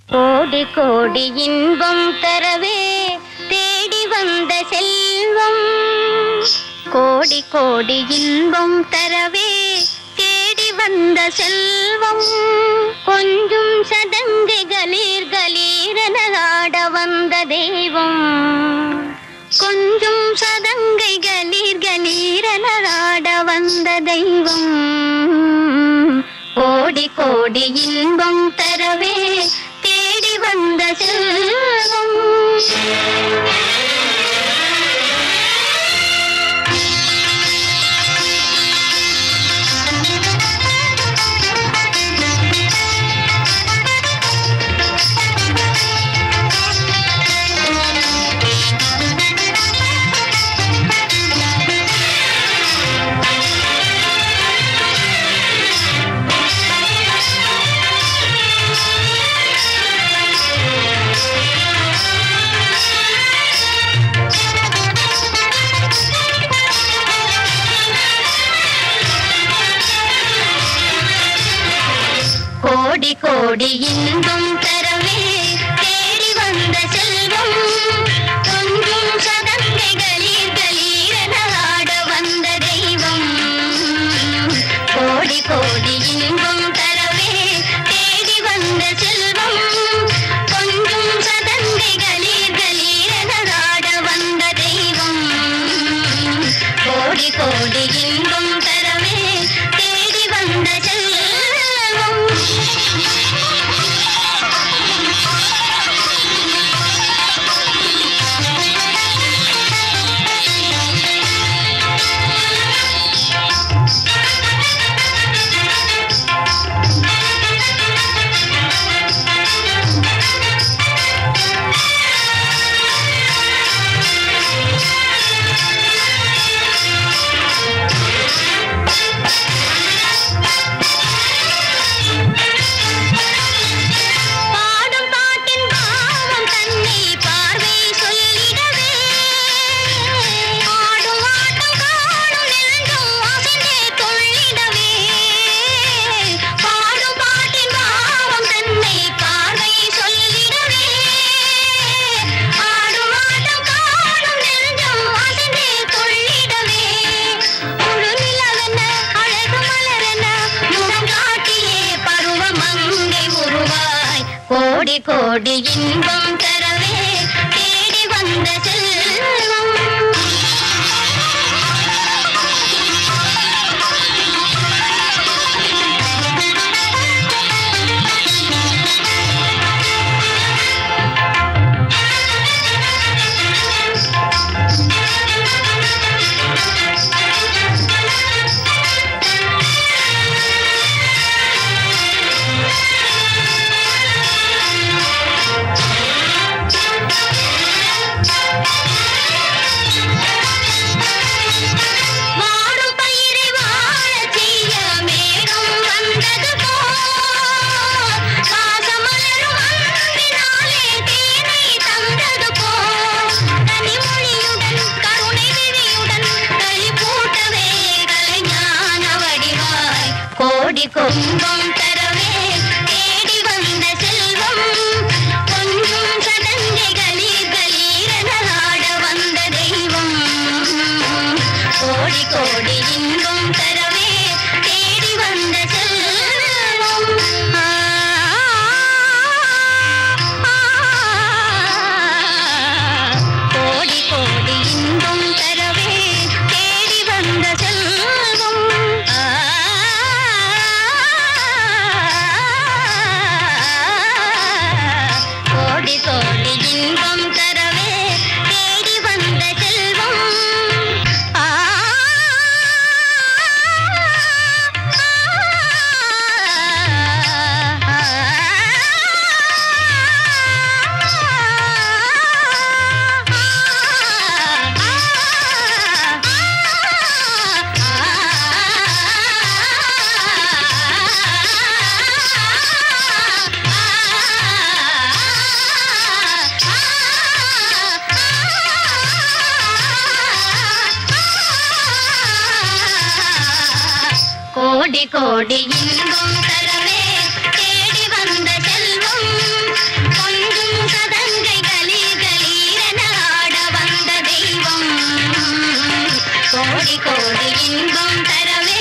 கோடி கோடி இன்பம் தரவே தேடி வந்த செல்வம் கோடி கோடி இன்பம் தரவே தேடி வந்த செல்வம் கொஞ்சம் சதங்கை கலீர் கலீரென ஆட வந்த தெய்வம் கொஞ்சம் சதங்கை கலீர் கலீரென ஆட வந்த தெய்வம் கோடி கோடி இன்பம் தரவே தேடி வந்த செல்வம் கோடி கோடி இன்பம் தரவே தேடி வந்த செல்வம் கொஞ்சம் சதங்கை கலீர் கலீரென ஆட வந்த தெய்வம் கோடி கோடி இன்பம் தரவே தேடி வந்த செல்வம் கொஞ்சம் சதங்கை கலீர் கலீரென ஆட வந்த தெய்வம் கோடி கோடி இன்பம் தரவே தேடி வந்த செல்வம் பாடும் பாட்டின் பாவம் தன்னை பார்வை சொல்லிடவே ஆடும் ஆட்டம் காணும் நெஞ்சம் அசைந்தே துள்ளிடவே பாடும் பாட்டின் பாவம் தன்னை பார்வை சொல்லிடவே ஆடும் ஆட்டம் காணும் நெஞ்சம் அசைந்தே துள்ளிடவே முழு நிலவென அழகு மலரென முகம் காட்டியே பருவ மங்கை உருவாய் கோடி கோடி இன்பம் தரவே தேடி வந்த செல்வம் வாடும் பயிரை வாழச் செய்ய மேகம் வந்தது போல் பாசமலரும் அன்பினாலே தேனை தந்தது போல் கனிமொழியுடன் கருணை விழியுடன் களிப்பூட்டவே கலைஞான வடிவாய் கோடி கும்பம் தரவே தேடி வந்த செல்வம் கொஞ்சம் சடங்கை கலீர் கலீரென ஆட வந்த தெய்வம் கோடி கோடி இன்பம் தரவே தேடி வந்த செல்வம் ஆ, கோடி கோடி இன்பம் தரவே தேடி வந்த செல்வம் ஆ, கோடி கோடி இன்பம் தரவே தேடி வந்த செல்வம் ஆ கோடி கோடி இன்பம் தரவே தேடி வந்த செல்வம் கோடி கோடி இன்பம் தரவே